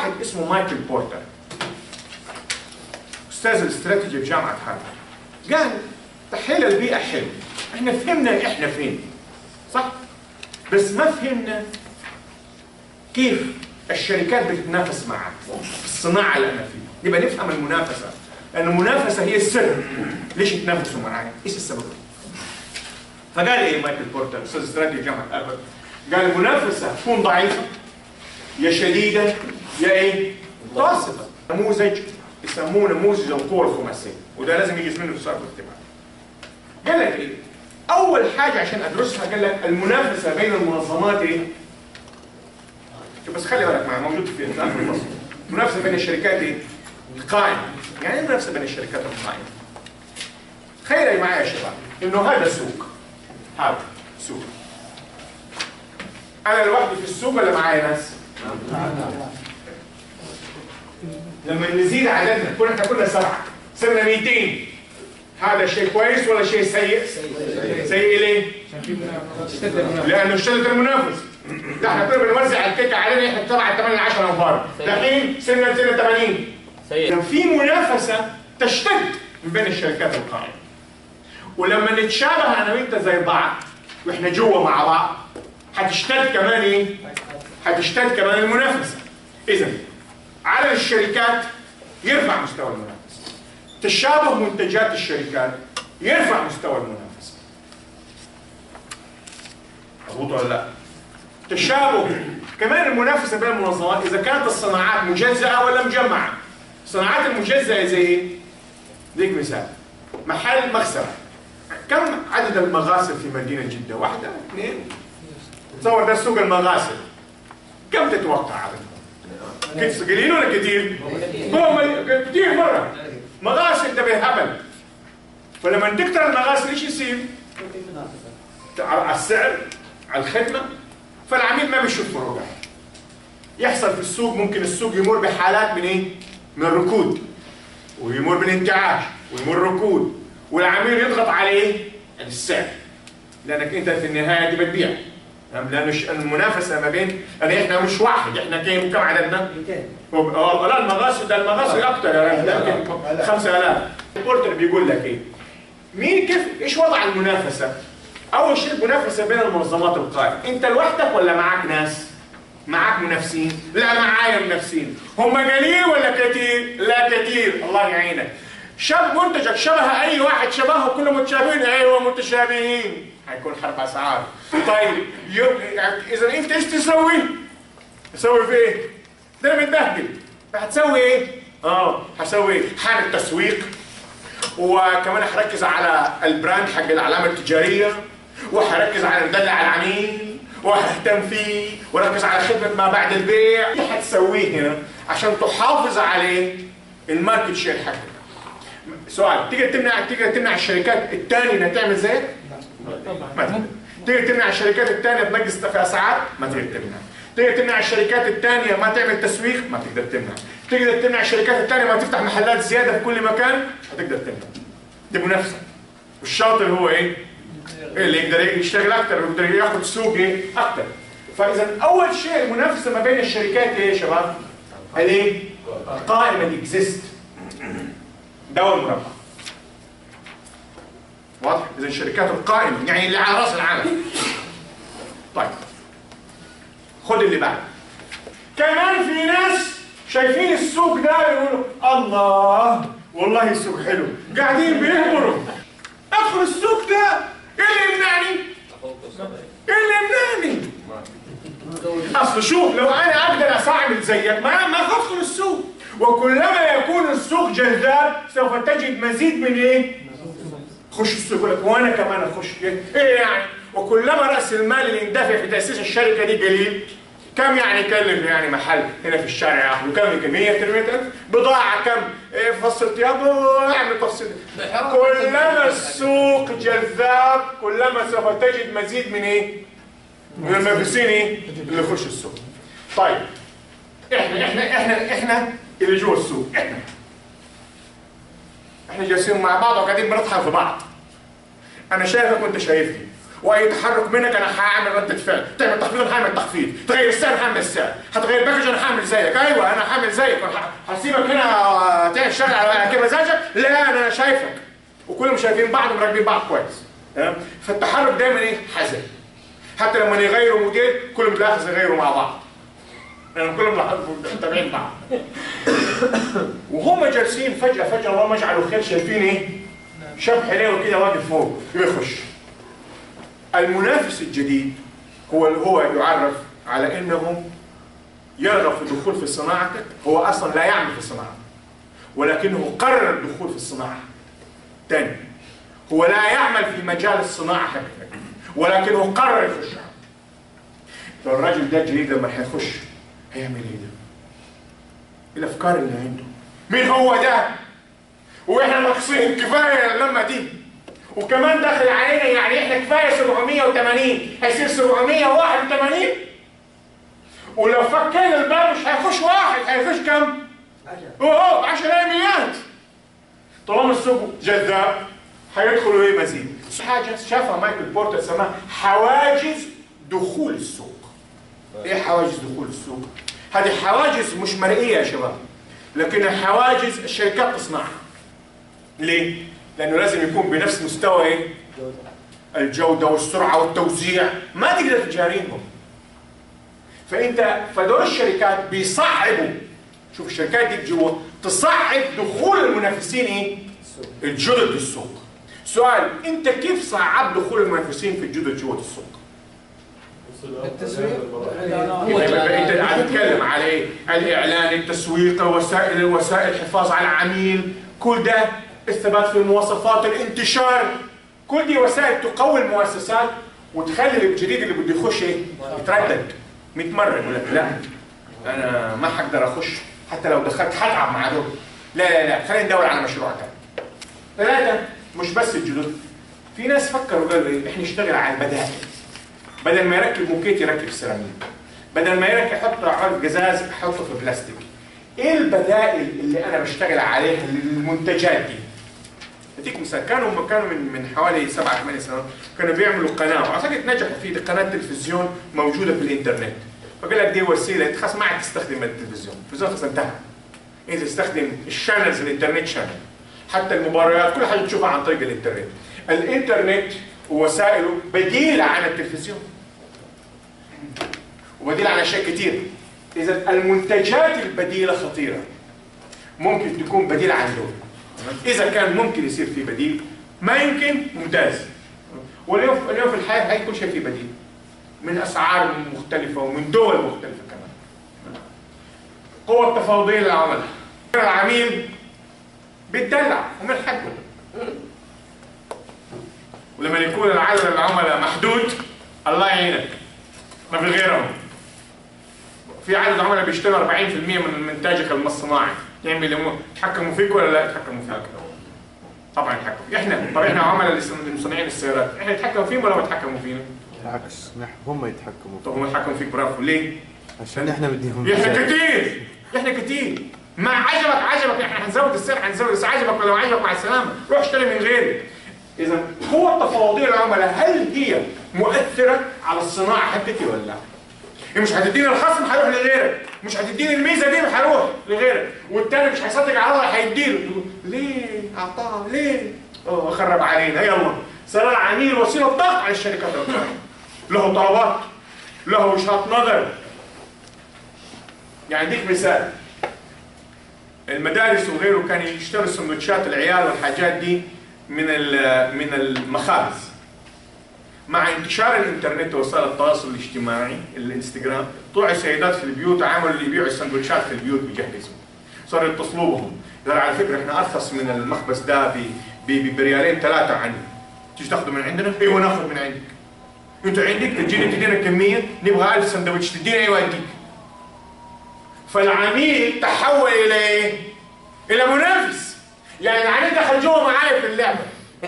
واحد اسمه مايكل بورتر استاذ الاستراتيجي في جامعه هارفارد قال تحليل البيئه حلو احنا فهمنا احنا فين صح بس ما فهمنا كيف الشركات بتتنافس معك في الصناعه اللي انا فيها نبقى نفهم المنافسه لان المنافسه هي السر ليش يتنافسوا معاك ايش السبب فقال ايه مايكل بورتر استاذ استراتيجي جامعه هارفارد قال المنافسه تكون ضعيفه يا شديده يا ايه متوسطه نموذج يسموه نموذج القوى الخماسيه وده لازم يجي منه في سؤال الاختبار قال لك ايه اول حاجه عشان ادرسها قال لك المنافسه بين المنظمات ايه بس خلي بالك معي موجود في اخر الفصل المنافسه بين الشركات ايه القائمه يعني ايه المنافسه بين الشركات القائمه تخيلوا معايا يا شباب انه هذا سوق هذا سوق انا لوحدي في السوق ولا معايا ناس لما نزيد عددنا كنا احنا كنا سبعه صرنا 200 هذا شيء كويس ولا شيء سيء؟ سيء ليه؟ لانه اشتدت المنافس ده احنا كنا بنوزع الكيكه علينا احنا 7 8 10 انفار دحين صرنا صرنا 80 سيء كان في منافسه تشتد من بين الشركات القائمه ولما نتشابه انا وانت زي بعض واحنا جوا مع بعض هتشتد كمان ايه؟ هتشتد كمان المنافسه اذا عدد الشركات يرفع مستوى المنافسه تشابه منتجات الشركات يرفع مستوى المنافسه مظبوط ولا لا؟ تشابه كمان المنافسه بين المنظمات اذا كانت الصناعات مجزأه ولا مجمعه الصناعات المجزأه زي ايه؟ ديك مثال محل مغسله كم عدد المغاسل في مدينه جده؟ واحده اثنين تصور ده سوق المغاسل كم تتوقع عددهم؟ كت- قليل ولا كثير؟ هو مل- كثير مره مغاسل ده بالهبل فلما تكتر المغاسل ايش يصير؟ على السعر على الخدمه فالعميل ما بيشوف فروقات يحصل في السوق ممكن السوق يمر بحالات من ايه؟ من الركود ويمر بالانتعاش ويمر ركود والعميل يضغط عليه السعر لانك انت في النهايه دي بتبيع نعم، لانه ش- المنافسه ما بين يعني احنا مش واحد احنا كم كم عددنا؟ هو- اه لا المغاسل ده المغاسل اكثر يعني ده يمكن 5000 البورتر بيقول لك ايه؟ مين كيف ايش وضع المنافسه؟ اول شيء المنافسه بين المنظمات القائمه، انت لوحدك ولا معك ناس؟ معك منافسين؟ لا معايا منافسين، هم قليل ولا كثير؟ لا كثير، الله يعينك. شب منتجك شبه اي واحد شبهه كلهم متشابهين ايوه متشابهين حيكون حرب اسعار طيب يو- يعني اذا انت ايش تسوي؟ تسوي في ايه؟ ده انا متبهدل فهتسوي ايه؟ اه هسوي ايه؟ حامل تسويق وكمان هركز على البراند حق العلامه التجاريه وهركز على ندلع العميل وههتم فيه وركز على خدمه ما بعد البيع ايه هتسويه هنا عشان تحافظ عليه الماركت شير حقك سؤال تقدر تمنع تقدر تمنع الشركات الثانيه انها تعمل زيك؟ ما تقدر تقدر تمنع الشركات الثانيه تنقص في اسعار؟ ما تقدر تمنع تقدر تمنع الشركات الثانيه ما تعمل تسويق؟ ما تقدر تمنع تقدر تمنع الشركات الثانيه ما تفتح محلات زياده في كل مكان؟ هتقدر تمنع دي منافسه والشاطر هو ايه؟ اللي يقدر يشتغل اكثر ويقدر ياخذ سوق ايه؟ اكثر فاذا اول شيء المنافسه ما بين الشركات ايه يا شباب؟ الايه؟ القائمه اللي اكزيست ده هو المربع واضح؟ اذا الشركات القائمه يعني اللي على راس العالم طيب خد اللي بعد كمان في ناس شايفين السوق ده يقولوا الله والله السوق حلو قاعدين بيهبروا ادخل السوق ده ايه اللي يمنعني؟ ايه اللي يمنعني؟ اصل شوف لو انا اقدر اساعد زيك ما ما ادخل السوق وكلما يكون السوق جذاب سوف تجد مزيد من ايه؟ خش السوق يقول لك وانا كمان اخش ايه إيه يعني؟ وكلما راس المال اللي يندفع في تاسيس الشركه دي قليل كم يعني يكلف يعني محل هنا في الشارع ياخذ كم يمكن 100 300 بضاعه كم إيه فصل ثياب اعمل تفصيل كلما السوق جذاب كلما سوف تجد مزيد من ايه؟ من المنافسين ايه؟ اللي يخش السوق. طيب احنا احنا احنا احنا اللي جوا السوق احنا احنا جالسين مع بعض وقاعدين بنطحن في بعض. انا شايفك وانت شايفني واي تحرك منك انا هعمل رده فعل تعمل تخفيض انا هعمل تخفيض تغير السعر هعمل السعر هتغير باكج انا هعمل زيك ايوه انا هعمل زيك هسيبك هنا تعمل شغل على كده مزاجك لا انا شايفك وكلهم شايفين بعض ومراقبين بعض كويس تمام فالتحرك دايما ايه حذر حتى لما يغيروا موديل كلهم بلاحظ يغيروا مع بعض يعني كلهم متابعين بعض وهم جالسين فجأة فجأة الله ما يجعله خير شايفين ايه؟ شاب حليوي كده واقف فوق يخش المنافس الجديد هو هو يعرف على انه يرغب في الدخول في صناعتك هو اصلا لا يعمل في الصناعه ولكنه قرر الدخول في الصناعه ثاني هو لا يعمل في مجال الصناعه حقتك ولكنه قرر يخش فالراجل ده الجديد لما هيخش هيعمل ايه ده؟ الافكار اللي عنده مين هو ده؟ واحنا ناقصين كفايه اللمه دي وكمان داخل علينا يعني احنا كفايه 780 هيصير 781 ولو فكينا الباب مش هيخش واحد هيخش كم؟ اوه 10 مئات طالما السوق جذاب هيدخلوا ايه مزيد حاجه شافها مايكل بورتر سماها حواجز دخول السوق ايه حواجز دخول السوق؟ هذه حواجز مش مرئيه يا شباب لكنها حواجز الشركات تصنعها ليه؟ لانه لازم يكون بنفس مستوى ايه؟ الجوده والسرعه والتوزيع ما تقدر تجاريهم فانت فدول الشركات بيصعبوا شوف الشركات دي جوا تصعب دخول المنافسين ايه؟ الجدد للسوق سؤال انت كيف صعب دخول المنافسين في الجدد جوه السوق؟ التسويق انت قاعد تتكلم على ايه؟ الاعلان، التسويق، وسائل وسائل الحفاظ على العميل، كل ده الثبات في المواصفات، الانتشار، كل دي وسائل تقوي المؤسسات وتخلي الجديد اللي بده يخش ايه؟ يتردد 100 مره يقول لك لا انا ما حقدر اخش حتى لو دخلت حتعب مع دول لا لا لا خلينا ندور على مشروع ثاني. ثلاثه مش بس الجدد في ناس فكروا قالوا ايه؟ احنا نشتغل على البدائل بدل ما يركب موكيت يركب سيراميك بدل ما يركب يحط عرض قزاز يحطه في بلاستيك ايه البدائل اللي انا بشتغل عليها للمنتجات دي اديك مثال كانوا كانوا من من حوالي سبعة ثمان سنوات كانوا بيعملوا قناه واعتقد نجحوا في قناه تلفزيون موجوده في الانترنت فقال لك دي وسيله انت خلاص ما عاد تستخدم التلفزيون التلفزيون خلاص انتهى انت تستخدم الشانلز الانترنت شانل حتى المباريات كل حاجه تشوفها عن طريق الانترنت الانترنت ووسائله بديل عن التلفزيون وبديل عن اشياء كثير اذا المنتجات البديله خطيره ممكن تكون بديل عن دول اذا كان ممكن يصير في بديل ما يمكن ممتاز واليوم اليوم في الحياه هي كل شيء في بديل من اسعار مختلفه ومن دول مختلفه كمان قوة تفاوضية للعملاء العميل بيتدلع ومن حقه ولما يكون العدد العملاء محدود الله يعينك ما في غيرهم في عدد عملاء بيشتروا 40% من منتجك الصناعي يعمل يلمون يتحكموا فيك ولا لا يتحكموا فيك؟ طبعا يتحكموا احنا طب احنا عملاء اللي مصنعين السيارات احنا يتحكموا فيهم ولا ما يتحكموا فينا؟ بالعكس نح- هم يتحكموا طب هم يتحكموا فيك برافو ليه؟ عشان احنا بديهم احنا سعر. كتير احنا كتير ما عجبك عجبك احنا هنزود السعر هنزود بس عجبك ولا ما عجبك مع السلامه روح اشتري من غيري اذا قوه تفاوضيه العملاء هل هي مؤثره على الصناعه حقتي ولا لا؟ هي مش هتديني الخصم هروح لغيرك مش هتديني الميزه دي هروح لغيرك والتاني مش هيصدق على الله هيديله يقول ليه اعطاه ليه؟ اه خرب علينا يلا صار العميل وسيله ضغط على الشركات الأخرى. له طلبات له وجهات نظر يعني اديك مثال المدارس وغيره كان يشتروا سندوتشات العيال والحاجات دي من ال- من المخابز مع انتشار الانترنت ووسائل التواصل الاجتماعي الانستغرام طلعوا سيدات في البيوت عملوا اللي يبيعوا السندوتشات في البيوت بيجهزوا صاروا يتصلوا بهم قالوا على فكره احنا ارخص من المخبز ده ب- ب- بريالين ثلاثه عني تيجي تاخذوا من عندنا؟ ايوه ناخذ من عندك انت عندك تجيني تدينا كميه نبغى 1000 سندوتش تدينا ايوه اديك فالعميل تحول الى ايه؟ الى منافس يعني العميل دخل جوه معايا في اللعبه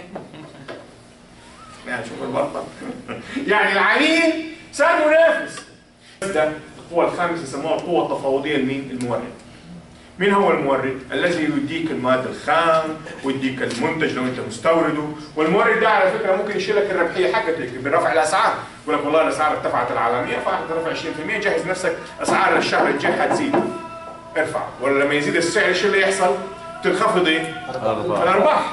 يعني شوف البطل يعني العميل صار منافس ده القوة الخامسة يسموها القوة التفاوضية لمين؟ المورد مين هو المورد؟ الذي يديك المادة الخام ويديك المنتج لو انت مستورده والمورد ده على فكرة ممكن يشيل لك الربحية حقتك برفع الأسعار يقول لك والله الأسعار ارتفعت العالمية فهترفع 20% جهز نفسك أسعار الشهر الجاي حتزيد ارفع ولا لما يزيد السعر ايش اللي يحصل؟ تنخفض ايه؟ أربعة الأرباح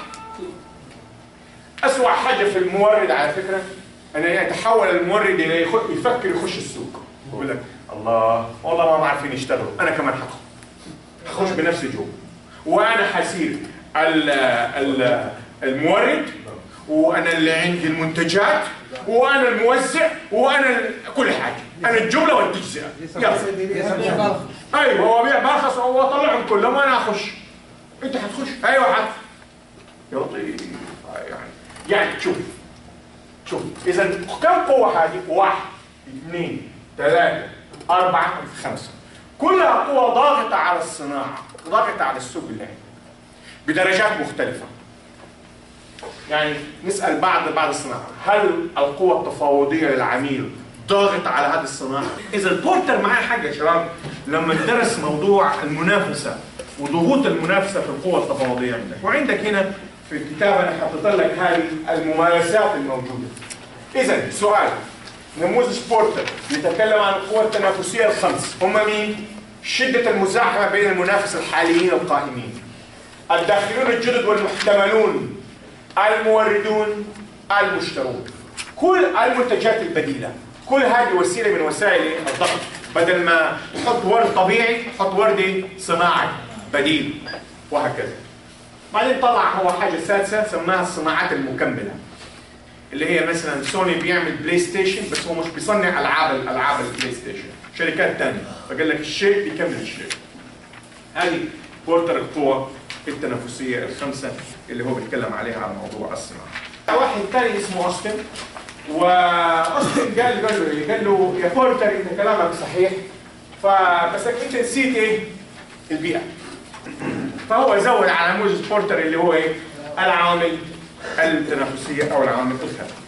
أسوأ حاجة في المورد على فكرة أن يتحول المورد إلى يخ- يفكر يخش السوق يقول لك الله والله ما عارفين يشتغلوا أنا كمان حدخل هخش بنفسي جوا وأنا حصير ال ال المورد وأنا اللي عندي المنتجات وأنا الموزع وأنا ال- كل حاجة أنا الجملة والتجزئة يلا ايوه هو بيع برخص هو طلعهم كلهم وانا اخش انت هتخش ايوه حد يا لطيف يعني يعني شوف شوف اذا كم قوه هذه؟ واحد اثنين ثلاثه اربعه خمسه كلها قوة ضاغطة على الصناعة ضاغطة على السوق اللي عندنا بدرجات مختلفة يعني نسأل بعض بعض الصناعة هل القوة التفاوضية للعميل ضاغط على هذه الصناعة؟ إذا البورتر معاه حق يا شباب لما درس موضوع المنافسة وضغوط المنافسة في القوة التفاوضية عندك وعندك هنا في الكتاب أنا حطيت لك هذه الممارسات الموجودة إذا سؤال نموذج بورتر يتكلم عن القوى التنافسية الخمس هم مين؟ شدة المزاحمة بين المنافس الحاليين القائمين الداخلون الجدد والمحتملون الموردون المشترون كل المنتجات البديلة كل هذه وسيلة من وسائل الضغط بدل ما تحط ورد طبيعي حط ورد صناعي بديل وهكذا بعدين طلع هو حاجة سادسة سماها الصناعات المكملة اللي هي مثلا سوني بيعمل بلاي ستيشن بس هو مش بيصنع العاب الالعاب البلاي ستيشن شركات ثانيه فقال لك الشيء بيكمل الشيء هذه بورتر القوى التنافسيه الخمسه اللي هو بيتكلم عليها على موضوع الصناعه واحد ثاني اسمه اوستن واوستن قال قال له ايه؟ قال له يا بورتر انت كلامك صحيح فبس انت نسيت ايه؟ البيئه فهو زود على نموذج بورتر اللي هو ايه؟ العوامل التنافسيه او العوامل الخمسه